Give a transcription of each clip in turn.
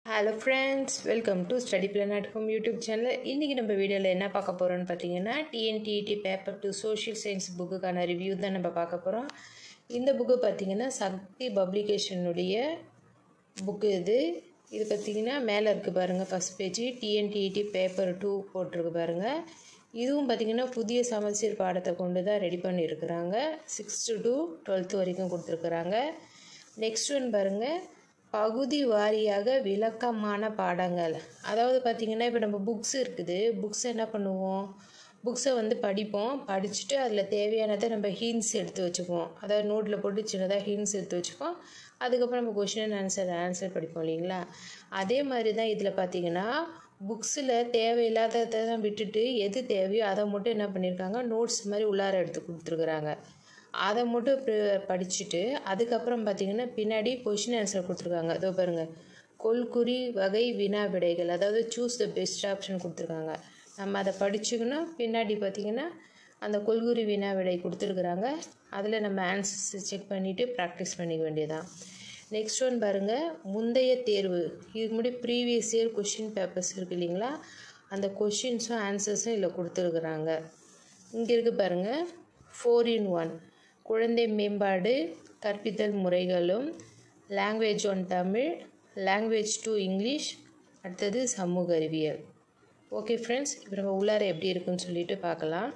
hello friends welcome to study plan at home YouTube channel இன்றைக்கி நம்ம வீடியோவில் என்ன பார்க்க போகிறோம்னு பார்த்தீங்கன்னா TNTET paper two social science புக்குக்கான ரிவ்யூ தான் நம்ம பார்க்க போகிறோம் இந்த புக்கு பார்த்திங்கன்னா சக்தி பப்ளிகேஷனுடைய புக்கு இது இது பார்த்திங்கன்னா மேலே இருக்குது பாருங்கள் first page TNTET paper two போட்டிருக்கு பாருங்கள் இதுவும் பார்த்திங்கன்னா புதிய சமச்சீர் பாடத்தை கொண்டு தான் ரெடி பண்ணியிருக்கிறாங்க சிக்ஸ்த்து டு டுவெல்த்து வரைக்கும் கொடுத்துருக்குறாங்க நெக்ஸ்ட் ஒன் பாருங்கள் பகுதி வாரியாக விளக்கமான பாடங்கள் அதாவது பார்த்திங்கன்னா இப்போ நம்ம புக்ஸ் இருக்குது புக்ஸ் என்ன பண்ணுவோம் புக்ஸை வந்து படிப்போம் படிச்சுட்டு அதில் தேவையானதை நம்ம ஹின்ஸ் எடுத்து வச்சுக்குவோம் அதாவது நோட்டில் போட்டு சின்னதாக ஹின்ஸ் எடுத்து வச்சுப்போம் அதுக்கப்புறம் நம்ம கொஷின் அண்ட் ஆன்சர் ஆன்சர் படிப்போம் இல்லைங்களா அதே மாதிரி தான் இதில் பார்த்திங்கன்னா புக்ஸில் தேவையில்லாததை தான் விட்டுட்டு எது தேவையோ அதை மட்டும் என்ன பண்ணியிருக்காங்க நோட்ஸ் மாதிரி உள்ளார எடுத்து கொடுத்துருக்குறாங்க அதை மட்டும் படிச்சுட்டு அதுக்கப்புறம் பார்த்திங்கன்னா பின்னாடி கொஷின் ஆன்சர் கொடுத்துருக்காங்க அதோ பாருங்கள் கொள்குறி வகை வினா விடைகள் அதாவது சூஸ் த பெஸ்ட் ஆப்ஷன் கொடுத்துருக்காங்க நம்ம அதை படிச்சுக்கணும் பின்னாடி பார்த்திங்கன்னா அந்த கொள்குறி வினா விடை கொடுத்துருக்குறாங்க அதில் நம்ம ஆன்சர்ஸ் செக் பண்ணிவிட்டு ப்ராக்டிஸ் பண்ணிக்க வேண்டியதான் நெக்ஸ்ட் ஒன் பாருங்கள் முந்தைய தேர்வு இதுக்கு முன்னாடி ப்ரீவியஸ் இயர் கொஷின் பேப்பர்ஸ் இருக்குது இல்லைங்களா அந்த கொஷின்ஸும் ஆன்சர்ஸும் இதில் கொடுத்துருக்குறாங்க இங்கே இருக்குது பாருங்கள் ஃபோர் இன் ஒன் குழந்தை மேம்பாடு கற்பித்தல் முறைகளும் language one Tamil language two English அடுத்தது சமூக அறிவியல் ஓகே ஃப்ரெண்ட்ஸ் இப்போ நம்ம உள்ளார எப்படி இருக்குன்னு சொல்லிட்டு பார்க்கலாம்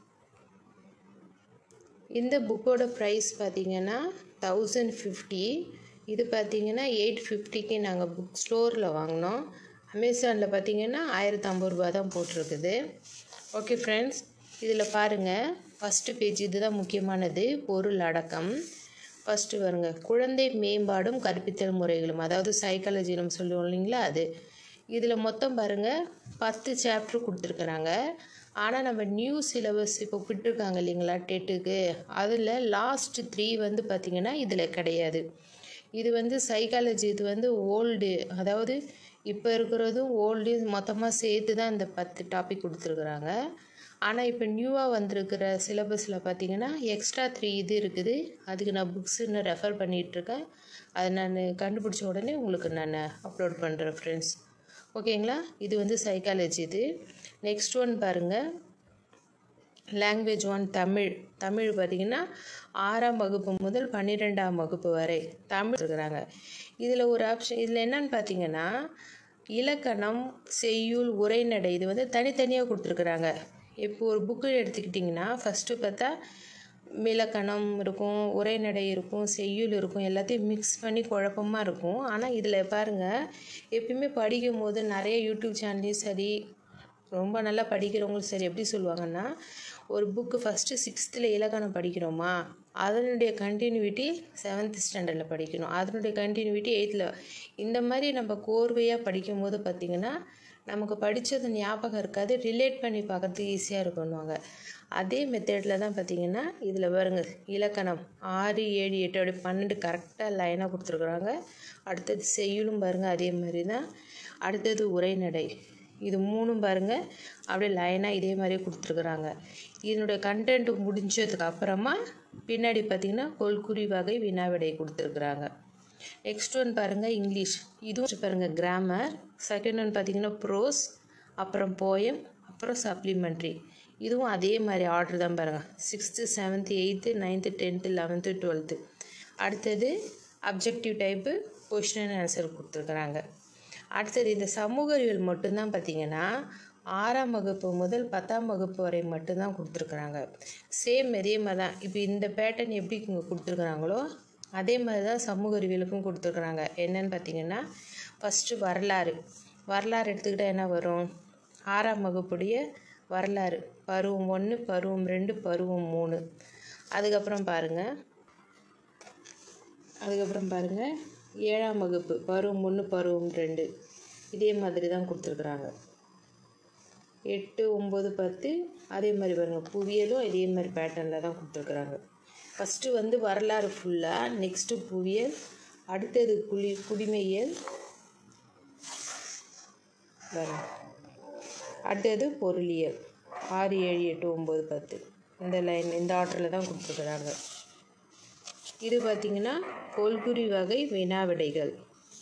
இந்த புக்கோட ப்ரைஸ் பார்த்திங்கன்னா தௌசண்ட் ஃபிஃப்டி இது பார்த்திங்கன்னா எயிட் ஃபிஃப்டிக்கு நாங்கள் புக் ஸ்டோரில் வாங்கினோம் அமேசானில் பார்த்திங்கன்னா ஆயிரத்தி ஐம்பது ரூபா தான் போட்டிருக்குது ஓகே ஃப்ரெண்ட்ஸ் இதில் பாருங்கள் ஃபஸ்ட்டு பேஜ் இதுதான் முக்கியமானது பொருள் அடக்கம் ஃபஸ்ட்டு வருங்க குழந்தை மேம்பாடும் கற்பித்தல் முறைகளும் அதாவது சைக்காலஜி நம்ம சொல்லுவோம் இல்லைங்களா அது இதில் மொத்தம் பாருங்கள் பத்து சாப்டர் கொடுத்துருக்குறாங்க ஆனால் நம்ம நியூ சிலபஸ் இப்போ விட்டுருக்காங்க இல்லைங்களா டெட்டுக்கு அதில் லாஸ்ட் த்ரீ வந்து பார்த்திங்கன்னா இதில் கிடையாது இது வந்து சைக்காலஜி இது வந்து ஓல்டு அதாவது இப்போ இருக்கிறதும் ஓல்டு மொத்தமாக சேர்த்து தான் இந்த பத்து டாபிக் கொடுத்துருக்குறாங்க ஆனால் இப்போ நியூவாக வந்திருக்கிற சிலபஸில் பார்த்தீங்கன்னா எக்ஸ்ட்ரா த்ரீ இது இருக்குது அதுக்கு நான் புக்ஸ் இன்னும் ரெஃபர் பண்ணிகிட்ருக்கேன் அதை நான் கண்டுபிடிச்ச உடனே உங்களுக்கு நான் அப்லோட் பண்ணுறேன் ஃப்ரெண்ட்ஸ் ஓகேங்களா இது வந்து சைக்காலஜி இது நெக்ஸ்ட் ஒன் பாருங்கள் லாங்குவேஜ் ஒன் தமிழ் தமிழ் பார்த்திங்கன்னா ஆறாம் வகுப்பு முதல் பன்னிரெண்டாம் வகுப்பு வரை தமிழ் இருக்கிறாங்க இதில் ஒரு ஆப்ஷன் இதில் என்னன்னு பார்த்தீங்கன்னா இலக்கணம் செய்யுள் உரைநடை இது வந்து தனித்தனியாக கொடுத்துருக்குறாங்க இப்போ ஒரு புக்கு எடுத்துக்கிட்டிங்கன்னா ஃபஸ்ட்டு பார்த்தா இலக்கணம் இருக்கும் உரைநடை இருக்கும் செய்யுள் இருக்கும் எல்லாத்தையும் மிக்ஸ் பண்ணி குழப்பமாக இருக்கும் ஆனால் இதில் பாருங்கள் எப்பயுமே படிக்கும் போது நிறைய யூடியூப் சேனல்லையும் சரி ரொம்ப நல்லா படிக்கிறவங்களும் சரி எப்படி சொல்லுவாங்கன்னா ஒரு புக்கு ஃபஸ்ட்டு சிக்ஸ்த்தில் இலக்கணம் படிக்கிறோமா அதனுடைய கண்டினியூட்டி செவன்த் ஸ்டாண்டர்டில் படிக்கணும் அதனுடைய கண்டினியூட்டி எயித்தில் இந்த மாதிரி நம்ம கோர்வையாக படிக்கும் போது பார்த்திங்கன்னா நமக்கு படித்தது ஞாபகம் இருக்காது ரிலேட் பண்ணி பார்க்கறதுக்கு ஈஸியாக இருக்குன்னுவாங்க அதே மெத்தடில் தான் பார்த்திங்கன்னா இதில் பாருங்க இலக்கணம் ஆறு ஏழு எட்டு அப்படி பன்னெண்டு கரெக்டாக லைனாக கொடுத்துருக்குறாங்க அடுத்தது செய்யுளும் பாருங்கள் அதே மாதிரி தான் அடுத்தது உரைநடை இது மூணும் பாருங்கள் அப்படியே லைனாக இதே மாதிரி கொடுத்துருக்குறாங்க இதனுடைய கண்டென்ட் முடிஞ்சதுக்கு அப்புறமா பின்னாடி பார்த்திங்கன்னா கொள்குறி வகை வினாவிடை கொடுத்துருக்குறாங்க நெக்ஸ்ட் ஒன் பாருங்கள் இங்கிலீஷ் இதுவும் பாருங்கள் கிராமர் செகண்ட் ஒன் பார்த்திங்கன்னா ப்ரோஸ் அப்புறம் போயம் அப்புறம் சப்ளிமெண்ட்ரி இதுவும் அதே மாதிரி ஆர்டர் தான் பாருங்கள் sixth seventh eighth ninth tenth eleventh twelfth அடுத்தது objective type question and answer கொடுத்துருக்குறாங்க அடுத்தது இந்த சமூக அறிவியல் மட்டும்தான் பார்த்திங்கன்னா ஆறாம் வகுப்பு முதல் பத்தாம் வகுப்பு வரை மட்டும்தான் கொடுத்துருக்குறாங்க சேம் அதே மாதிரி தான் இப்போ இந்த பேட்டர்ன் எப்படி இங்கே கொடுத்துருக்குறாங்களோ அதே மாதிரி தான் சமூக அறிவியலுக்கும் கொடுத்துருக்குறாங்க என்னன்னு பார்த்தீங்கன்னா ஃபஸ்ட்டு வரலாறு வரலாறு எடுத்துக்கிட்டால் என்ன வரும் ஆறாம் வகுப்புடைய வரலாறு பருவம் ஒன்று பருவம் ரெண்டு பருவம் மூணு அதுக்கப்புறம் பாருங்கள் அதுக்கப்புறம் பாருங்கள் ஏழாம் வகுப்பு பருவம் ஒன்று பருவம் ரெண்டு இதே மாதிரி தான் கொடுத்துருக்குறாங்க எட்டு ஒம்பது பத்து அதே மாதிரி பாருங்கள் புவியலும் இதே மாதிரி பேட்டர்னில் தான் கொடுத்துருக்குறாங்க ஃபஸ்ட்டு வந்து வரலாறு ஃபுல்லாக நெக்ஸ்ட்டு புவியியல் அடுத்தது குளி குடிமையியல் அடுத்தது பொருளியல் ஆறு ஏழு எட்டு ஒம்பது பத்து இந்த லைன் இந்த ஆர்டரில் தான் கொடுத்துருக்குறாங்க இது பார்த்திங்கன்னா கொள்குறி வகை வினாவிடைகள்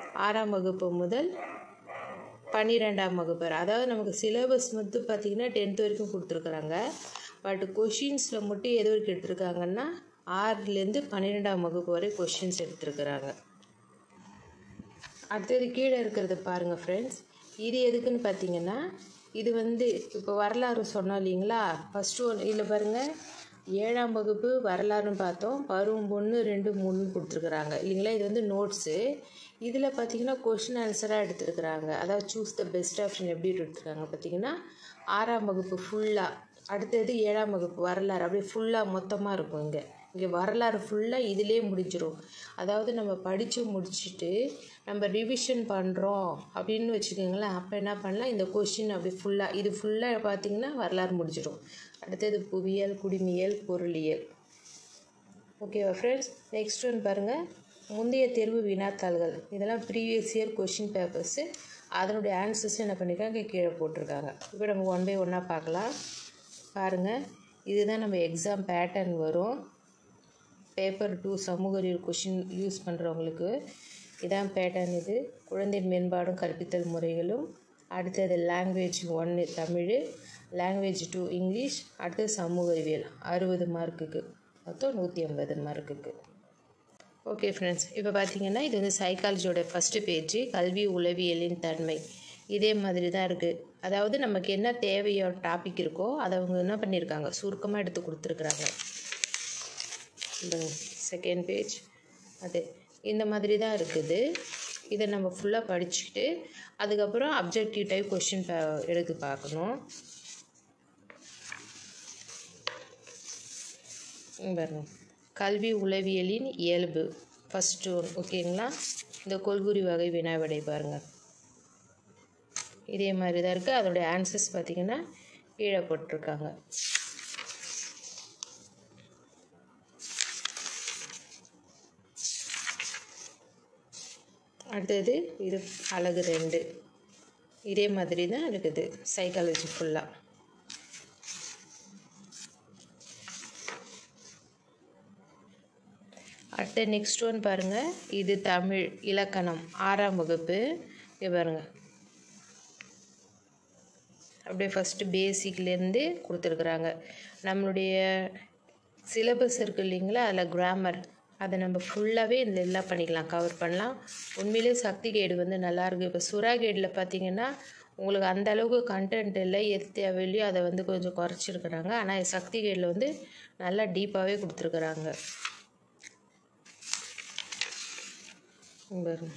ஆறாம் வகுப்பு முதல் பன்னிரெண்டாம் வகுப்பு வரை அதாவது நமக்கு சிலபஸ் வந்து பார்த்திங்கன்னா டென்த் வரைக்கும் கொடுத்துருக்குறாங்க பட் கொஷின்ஸில் மட்டும் எது வரைக்கும் எடுத்திருக்காங்கன்னா ஆறுலேருந்து பன்னிரெண்டாம் வகுப்பு வரை கொஷின்ஸ் எடுத்திருக்கிறாங்க அடுத்தது கீழே இருக்கிறது பாருங்கள் ஃப்ரெண்ட்ஸ் இது எதுக்குன்னு பார்த்தீங்கன்னா இது வந்து இப்போ வரலாறு சொன்னோம் இல்லைங்களா ஃபஸ்ட்டு ஒன்று இதில் பாருங்கள் ஏழாம் வகுப்பு வரலாறுன்னு பார்த்தோம் பருவம் ஒன்று ரெண்டு மூணுன்னு கொடுத்துருக்குறாங்க இல்லைங்களா இது வந்து நோட்ஸு இதில் பார்த்தீங்கன்னா கொஷின் ஆன்சராக எடுத்துருக்குறாங்க அதாவது சூஸ் த பெஸ்ட் ஆப்ஷன் எப்படி எடுத்துருக்காங்க பார்த்தீங்கன்னா ஆறாம் வகுப்பு ஃபுல்லாக அடுத்தது ஏழாம் வகுப்பு வரலாறு அப்படியே ஃபுல்லாக மொத்தமாக இருக்கும் இங்கே இங்கே வரலாறு ஃபுல்லாக இதிலே முடிஞ்சிடும் அதாவது நம்ம படித்து முடிச்சுட்டு நம்ம ரிவிஷன் பண்ணுறோம் அப்படின்னு வச்சுக்கோங்களேன் அப்போ என்ன பண்ணலாம் இந்த கொஷின் அப்படி ஃபுல்லாக இது ஃபுல்லாக பார்த்திங்கன்னா வரலாறு முடிஞ்சிடும் அடுத்தது புவியியல் குடிமியல் பொருளியல் ஓகேவா ஃப்ரெண்ட்ஸ் நெக்ஸ்ட் ஒன் பாருங்கள் முந்தைய தேர்வு வினாத்தாள்கள் இதெல்லாம் ப்ரீவியஸ் இயர் கொஷின் பேப்பர்ஸு அதனுடைய ஆன்சர்ஸ் என்ன பண்ணியிருக்காங்க கீழே போட்டிருக்காங்க இப்போ நம்ம ஒன் பை ஒன்னாக பார்க்கலாம் பாருங்கள் இதுதான் நம்ம எக்ஸாம் பேட்டர்ன் வரும் பேப்பர் டூ சமூக அறிவியல் கொஷின் யூஸ் பண்ணுறவங்களுக்கு இதான் பேட்டர்ன் இது குழந்தை மேம்பாடும் கற்பித்தல் முறைகளும் அடுத்தது லாங்குவேஜ் ஒன்று தமிழ் லாங்குவேஜ் டூ இங்கிலீஷ் அடுத்தது சமூக அறிவியல் அறுபது மார்க்குக்கு மொத்தம் நூற்றி ஐம்பது மார்க்குக்கு ஓகே ஃப்ரெண்ட்ஸ் இப்போ பார்த்தீங்கன்னா இது வந்து சைக்காலஜியோட ஃபஸ்ட்டு பேஜ் கல்வி உளவியலின் தன்மை இதே மாதிரி தான் இருக்குது அதாவது நமக்கு என்ன தேவையோ டாபிக் இருக்கோ அதை அவங்க என்ன பண்ணியிருக்காங்க சுருக்கமாக எடுத்து கொடுத்துருக்குறாங்க இந்த செகண்ட் பேஜ் அது இந்த மாதிரி தான் இருக்குது இதை நம்ம ஃபுல்லாக படிச்சுக்கிட்டு அதுக்கப்புறம் அப்ஜெக்டிவ் டைப் கொஷின் எடுத்து பார்க்கணும் பாருங்க கல்வி உளவியலின் இயல்பு ஃபஸ்ட்டு ஒன் ஓகேங்களா இந்த கொள்குறி வகை வினாவிடை பாருங்கள் இதே மாதிரி தான் இருக்குது அதோடைய ஆன்சர்ஸ் பார்த்திங்கன்னா கீழே போட்டிருக்காங்க அடுத்தது இது அழகு ரெண்டு இதே மாதிரி தான் இருக்குது சைக்காலஜி ஃபுல்லாக அடுத்த நெக்ஸ்ட் ஒன் பாருங்கள் இது தமிழ் இலக்கணம் ஆறாம் வகுப்பு இங்கே பாருங்கள் அப்படியே ஃபஸ்ட்டு பேசிக்லேருந்து கொடுத்துருக்குறாங்க நம்மளுடைய சிலபஸ் இருக்குது இல்லைங்களா அதில் கிராமர் அதை நம்ம ஃபுல்லாகவே இதில் எல்லாம் பண்ணிக்கலாம் கவர் பண்ணலாம் உண்மையிலே சக்தி கைடு வந்து நல்லாயிருக்கு இப்போ சுறா கைடில் பார்த்தீங்கன்னா உங்களுக்கு அந்த அளவுக்கு கண்டென்ட் இல்லை எது தேவையில்லையோ அதை வந்து கொஞ்சம் குறைச்சிருக்கிறாங்க ஆனால் சக்தி கைடில் வந்து நல்லா டீப்பாகவே கொடுத்துருக்குறாங்க பாருங்க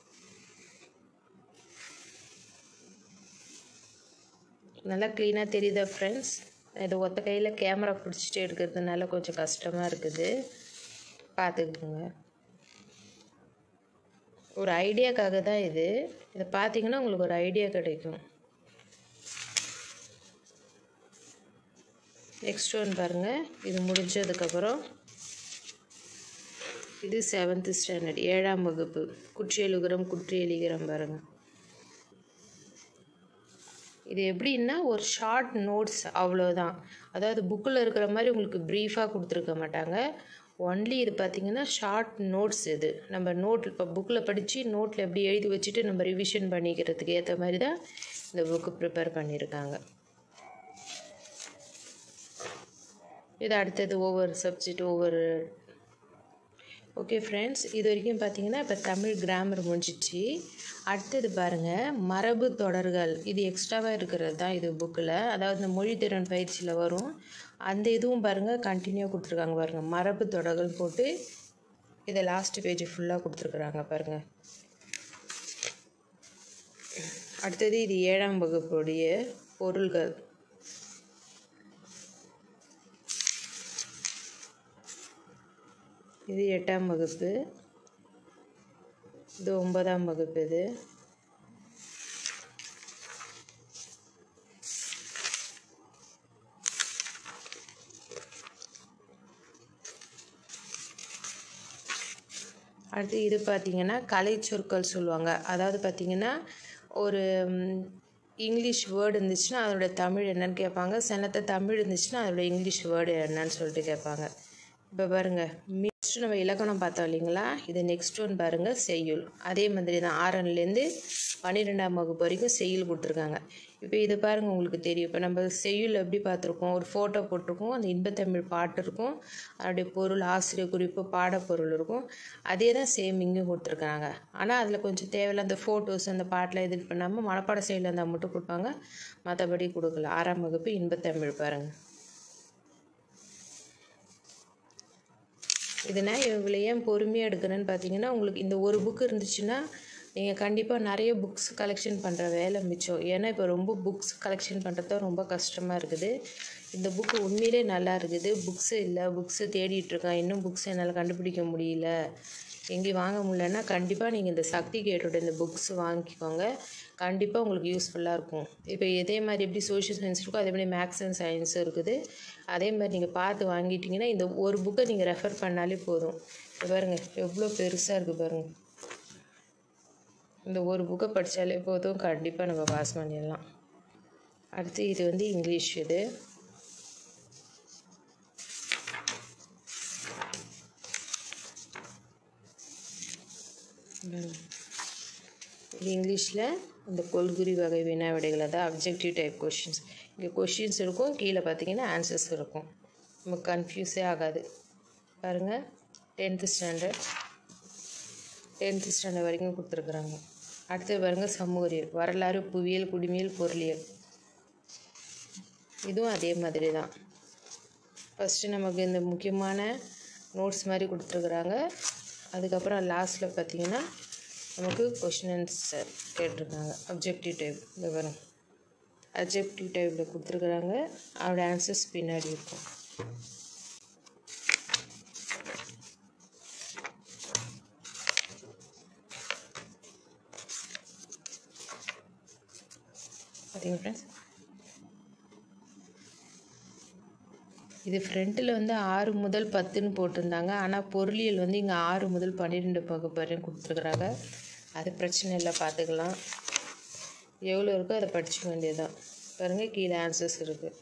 நல்லா க்ளீனாக தெரியுதா ஃப்ரெண்ட்ஸ் இது ஒத்த கையில் கேமரா பிடிச்சிட்டு எடுக்கிறதுனால கொஞ்சம் கஷ்டமாக இருக்குது பார்த்துக்குங்க ஒரு ஐடியாக்காக தான் இது இதை பார்த்தீங்கன்னா உங்களுக்கு ஒரு ஐடியா கிடைக்கும் நெக்ஸ்ட் ஒன் பாருங்கள் இது முடிஞ்சதுக்கப்புறம் இது செவன்த்து ஸ்டாண்டர்ட் ஏழாம் வகுப்பு குற்றியலுகரம் குற்றியலிகரம் பாருங்கள் இது எப்படின்னா ஒரு ஷார்ட் நோட்ஸ் அவ்வளோதான் அதாவது புக்கில் இருக்கிற மாதிரி உங்களுக்கு ப்ரீஃபாக கொடுத்துருக்க மாட்டாங்க ஒன்லி இது பார்த்திங்கன்னா ஷார்ட் நோட்ஸ் இது நம்ம நோட் இப்போ புக்கில் படித்து நோட்டில் எப்படி எழுதி வச்சுட்டு நம்ம ரிவிஷன் பண்ணிக்கிறதுக்கு ஏற்ற மாதிரி தான் இந்த புக்கு ப்ரிப்பேர் பண்ணியிருக்காங்க இது அடுத்தது ஒவ்வொரு சப்ஜெக்ட் ஒவ்வொரு ஓகே ஃப்ரெண்ட்ஸ் இது வரைக்கும் பார்த்தீங்கன்னா இப்போ தமிழ் கிராமர் முடிஞ்சிச்சு அடுத்தது பாருங்கள் மரபு தொடர்கள் இது எக்ஸ்ட்ராவாக இருக்கிறது தான் இது புக்கில் அதாவது இந்த மொழி திறன் பயிற்சியில் வரும் அந்த இதுவும் பாருங்கள் கண்டினியூ கொடுத்துருக்காங்க பாருங்கள் மரபு தொடர்கள் போட்டு இதை லாஸ்ட் பேஜ் ஃபுல்லாக கொடுத்துருக்குறாங்க பாருங்கள் அடுத்தது இது ஏழாம் வகுப்புடைய பொருள்கள் இது எட்டாம் வகுப்பு இது ஒன்பதாம் வகுப்பு இது அடுத்து இது பார்த்திங்கன்னா கலை சொற்கள் சொல்லுவாங்க அதாவது பார்த்திங்கன்னா ஒரு ம், இங்கிலீஷ் வேர்டு இருந்துச்சுன்னா அதோட தமிழ் என்னன்னு கேட்பாங்க சிலத்த தமிழ் இருந்துச்சுன்னா அதோட இங்கிலீஷ் வேர்டு என்னன்னு சொல்லிட்டு கேட்பாங்க இப்போ பாருங்கள் மீன்ஸ் ஃபஸ்ட்டு நம்ம இலக்கணம் பார்த்தோம் இல்லைங்களா இது நெக்ஸ்ட் ஒன் பாருங்கள் செய்யுள் அதே மாதிரி தான் ஆறன்லேருந்து பன்னிரெண்டாம் வகுப்பு வரைக்கும் செய்யுள் கொடுத்துருக்காங்க இப்போ இது பாருங்கள் உங்களுக்கு தெரியும் இப்போ நம்ம செய்யுள் எப்படி பார்த்துருக்கோம் ஒரு ஃபோட்டோ போட்டிருக்கோம் அந்த இன்பத்தமிழ் பாட்டு இருக்கும் அதனுடைய பொருள் ஆசிரியர் குறிப்பு பாடப்பொருள் இருக்கும் அதே தான் சேம் இங்கேயும் கொடுத்துருக்காங்க ஆனால் அதில் கொஞ்சம் தேவையில்ல அந்த ஃபோட்டோஸ் அந்த பாட்டில் இது பண்ணாமல் மனப்பாட செயலில் இருந்தால் மட்டும் கொடுப்பாங்க மற்றபடி கொடுக்கல ஆறாம் வகுப்பு இன்பத்தமிழ் பாருங்கள் இது நான் இவங்களை ஏன் பொறுமையாக எடுக்கிறேன்னு பார்த்தீங்கன்னா உங்களுக்கு இந்த ஒரு புக் இருந்துச்சுன்னா நீங்கள் கண்டிப்பாக நிறைய புக்ஸ் கலெக்ஷன் பண்ணுற வேலை மிச்சம் ஏன்னா இப்போ ரொம்ப புக்ஸ் கலெக்ஷன் பண்ணுறது ரொம்ப கஷ்டமாக இருக்குது இந்த புக்கு உண்மையிலே நல்லா இருக்குது புக்ஸு இல்லை புக்ஸு தேடிட்டுருக்கேன் இன்னும் புக்ஸ் என்னால் கண்டுபிடிக்க முடியல எங்கேயும் வாங்க முடியலன்னா கண்டிப்பாக நீங்கள் இந்த சக்தி கேட்டோட இந்த புக்ஸ் வாங்கிக்கோங்க கண்டிப்பாக உங்களுக்கு யூஸ்ஃபுல்லாக இருக்கும் இப்போ இதே மாதிரி எப்படி சோஷியல் சயின்ஸ் இருக்கோ அதே மாதிரி மேக்ஸ் அண்ட் சயின்ஸும் இருக்குது அதே மாதிரி நீங்கள் பார்த்து வாங்கிட்டீங்கன்னா இந்த ஒரு புக்கை நீங்கள் ரெஃபர் பண்ணாலே போதும் இது பாருங்கள் எவ்வளோ பெருசாக இருக்குது பாருங்கள் இந்த ஒரு புக்கை படித்தாலே போதும் கண்டிப்பாக நம்ம பாஸ் பண்ணிடலாம் அடுத்து இது வந்து இங்கிலீஷ் இது இது இங்கிலீஷில் இந்த கொள்குறி வகை வினா விடைகள் அதாவது அப்ஜெக்டிவ் டைப் கொஷின்ஸ் இங்கே கொஷின்ஸ் இருக்கும் கீழே பார்த்தீங்கன்னா ஆன்சர்ஸ் இருக்கும் நமக்கு கன்ஃபியூஸே ஆகாது பாருங்கள் டென்த்து ஸ்டாண்டர்ட் டென்த்து ஸ்டாண்டர்ட் வரைக்கும் கொடுத்துருக்குறாங்க அடுத்து பாருங்கள் சமூகரியல் வரலாறு புவியியல் குடிமியல் பொருளியல் இதுவும் அதே மாதிரி தான் ஃபஸ்ட்டு நமக்கு இந்த முக்கியமான நோட்ஸ் மாதிரி கொடுத்துருக்குறாங்க அதுக்கப்புறம் லாஸ்ட்டில் பார்த்தீங்கன்னா நமக்கு கொஷின் ஆன்சர் கேட்டிருக்காங்க அப்ஜெக்டிவ் டைப் இந்த வரும் அப்ஜெக்டிவ் டைப்பில் கொடுத்துருக்குறாங்க அவரோட ஆன்சர்ஸ் பின்னாடி இருக்கும் பார்த்தீங்க ஃப்ரெண்ட்ஸ் இது ஃப்ரண்ட்டில் வந்து ஆறு முதல் பத்துன்னு போட்டிருந்தாங்க ஆனால் பொருளியல் வந்து இங்கே ஆறு முதல் பன்னிரெண்டு வகுப்பு வரையும் கொடுத்துருக்குறாங்க அது பிரச்சனை இல்லை பார்த்துக்கலாம் எவ்வளோ இருக்கோ அதை படிச்சுக்க வேண்டியதுதான் பாருங்கள் கீழே ஆன்சர்ஸ் இருக்குது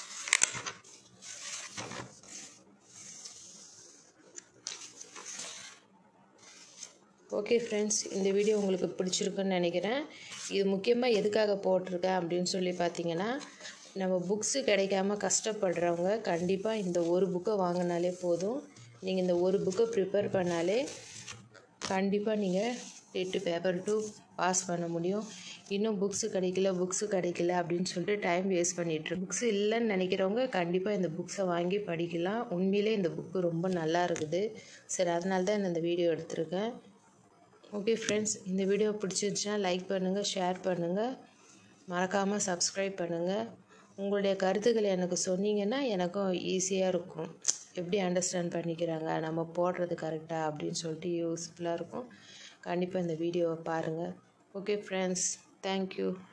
ஓகே ஃப்ரெண்ட்ஸ் இந்த வீடியோ உங்களுக்கு பிடிச்சிருக்குன்னு நினைக்கிறேன் இது முக்கியமாக எதுக்காக போட்டிருக்கேன் அப்படின்னு சொல்லி பார்த்தீங்கன்னா நம்ம புக்ஸு கிடைக்காம கஷ்டப்படுறவங்க கண்டிப்பாக இந்த ஒரு புக்கை வாங்கினாலே போதும் நீங்கள் இந்த ஒரு புக்கை ப்ரிப்பேர் பண்ணாலே கண்டிப்பாக நீங்கள் எட்டு பேப்பர் டூ பாஸ் பண்ண முடியும் இன்னும் புக்ஸு கிடைக்கல புக்ஸு கிடைக்கல அப்படின்னு சொல்லிட்டு டைம் வேஸ்ட் பண்ணிட்டு புக்ஸு இல்லைன்னு நினைக்கிறவங்க கண்டிப்பாக இந்த புக்ஸை வாங்கி படிக்கலாம் உண்மையிலே இந்த புக்கு ரொம்ப நல்லா இருக்குது சரி அதனால தான் இந்த வீடியோ எடுத்திருக்கேன் ஓகே ஃப்ரெண்ட்ஸ் இந்த வீடியோ பிடிச்சிருந்துச்சுன்னா லைக் பண்ணுங்கள் ஷேர் பண்ணுங்கள் மறக்காமல் சப்ஸ்கிரைப் பண்ணுங்கள் உங்களுடைய கருத்துக்களை எனக்கு சொன்னீங்கன்னா எனக்கும் ஈஸியாக இருக்கும் எப்படி அண்டர்ஸ்டாண்ட் பண்ணிக்கிறாங்க நம்ம போடுறது கரெக்டாக அப்படின்னு சொல்லிட்டு யூஸ்ஃபுல்லாக இருக்கும் கண்டிப்பாக இந்த வீடியோவை பாருங்கள் ஓகே ஃப்ரெண்ட்ஸ் தேங்க்யூ